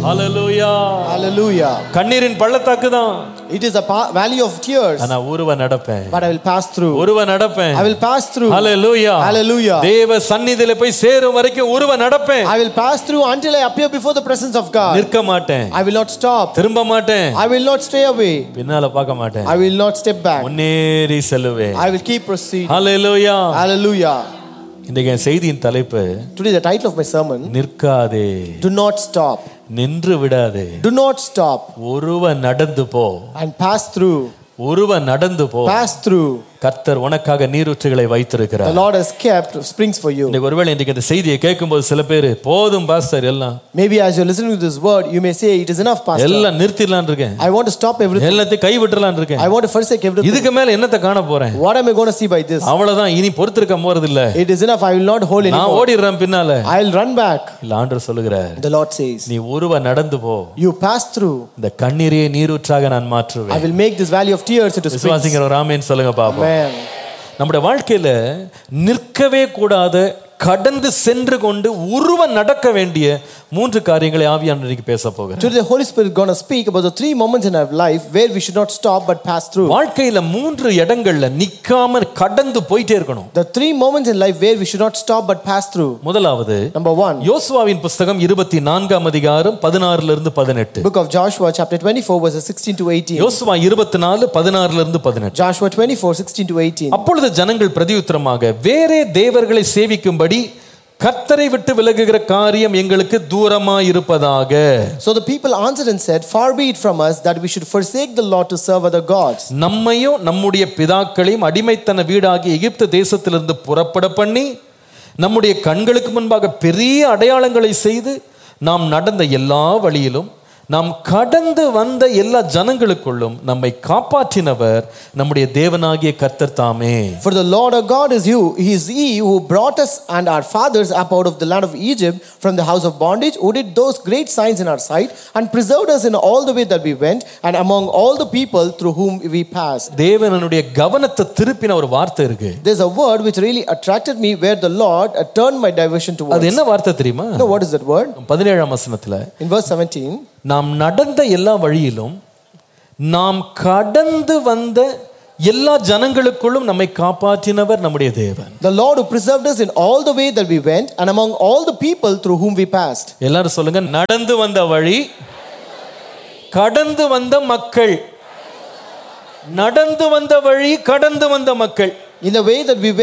ஹalleluya Hallelujah. கண்ணீரின் பள்ளத்தாக்கு தான் It is a pa- valley of tears, ஆனா ஒருவ நடப்பேன் but I will pass through. ஒருவ நடப்பேன் I will pass through. Hallelujah Hallelujah. தேவ சந்நிதியில போய் சேரும் வரைக்கும் ஒருவ நடப்பேன் I will pass through until I appear before the presence of God. நிற்க மாட்டேன் I will not stop. திரும்ப மாட்டேன் I will not stay away. பின்னால பார்க்க மாட்டேன் I will not step back. முன்னேறி செல்லுவேன் I will keep proceeding. Hallelujah Hallelujah. இன்றைக்கு என் செய்தியின் தலைப்பு Today, the title of my sermon நிற்காதே Do not stop. நின்று விடாதே Do not stop ஒருவ நடந்து போ and pass through. ஒருவ நடந்து போ Pass through. கர்த்தர் உனக்காக நீரூற்றுகளை The வைத்திருக்கிறார் Lord has kept springs for you. இன்னைக்கு ஒருவேளை இன்றைக்கு இந்த செய்தியை கேட்கும்போது சில பேர் போதும் பாஸ்டர் எல்லாம் Maybe as you're listening to this word, you may say, It is enough, Pastor. எல்லாம் நிறுத்திடலான் இருக்கேன் I want to stop everything. எல்லாத்தையும் கைவிட்டுலான் இருக்கேன் I want to forsake everything. இதுக்கு மேல என்னத்தை காண போறேன் What am I going to see by this? அவ்வளவுதான் இனி பொறுத்திருக்க போறது இல்ல It is enough. I will not hold நான் anymore. ஓடிடுறேன் பின்னால I'll run back. இல்ல ஆண்டவர் சொல்லுகிறார் The Lord says, நீ ஒருவ நடந்து போ You pass through. இந்த கண்ணீரையே நீரூற்றாக நான் I மாற்றுவேன் will make this valley of tears into springs. விசுவாசிங்கிற ஒரு ஆமேன்னு சொல்லுங்க பாப்போம் Amen. நம்முடைய வாழ்க்கையில நிற்கவே கூடாத கடந்து சென்று கொண்டு உருவ நடக்க வேண்டிய மூன்று காரியங்களை ஆவியானவர் இன்னைக்கு பேச போகிறார் Today, the Holy Spirit is going to speak about the three moments in our life where we should not stop but pass through. வாழ்க்கையில மூன்று இடங்கள்ல நிக்காம கடந்து போயிட்டே இருக்கணும் The three moments in life where we should not stop but pass through. முதலாவது Number one, யோசுவாவின் புஸ்தகம் இருபத்தி நான்காம் அதிகாரம் பதினாறுல இருந்து பதினெட்டு book of Joshua, chapter 24, verses 16 to 18. யோசுவா இருபத்தி நாலு பதினாறுல இருந்து பதினெட்டு Joshua 24, 16 to 18. அப்பொழுது ஜனங்கள் பிரதியுத்தரமாக வேறே தேவர்களை சேவிக்கும்படி கர்த்தரை விட்டு விலகுகிற காரியம் எங்களுக்கு தூரமா இருப்பதாக So the people answered and said, Far be it from us that we should forsake the Lord to serve other gods. நம்மையும் நம்முடைய பிதாக்களையும் அடிமைத்தன வீடாகி எகிப்து தேசத்திலிருந்து புறப்பட பண்ணி நம்முடைய கண்களுக்கு முன்பாக பெரிய அடையாளங்களை செய்து நாம் நடந்த எல்லா வழியிலும் நாம் கடந்து வந்த எல்லா ஜனங்களுக்குள்ளும் நம்மை காப்பாற்றினவர் நம்முடைய தேவனாகிய கர்த்தர் தாமே For the Lord our God is you. He is He who brought us and our fathers up out of the land of Egypt from the house of bondage, who did those great signs in our sight, and preserved us in all the way that we went, and among all the people through whom we passed. தேவனுடைய கவனத்தை திருப்பின ஒரு வார்த்தை இருக்கு There's a word which really attracted me where the Lord uh, turned my diversion towards. அது என்ன வார்த்தை தெரியுமா You know what is that word? பதினேழாம் வசனத்துல In verse 17, நாம் நடந்த எல்லா வழியிலும் நாம் கடந்து வந்த எல்லா ஜனங்களுக்குள்ளும் நம்மை காப்பாற்றினவர் நம்முடைய தேவன் the Lord who preserved us in all the way that we went, and among all the people through whom we passed. எல்லாரும் சொல்லுங்க நடந்து வந்த வழி கடந்து வந்த மக்கள் நடந்து வந்த வழி கடந்து வந்த மக்கள் In the way that we went,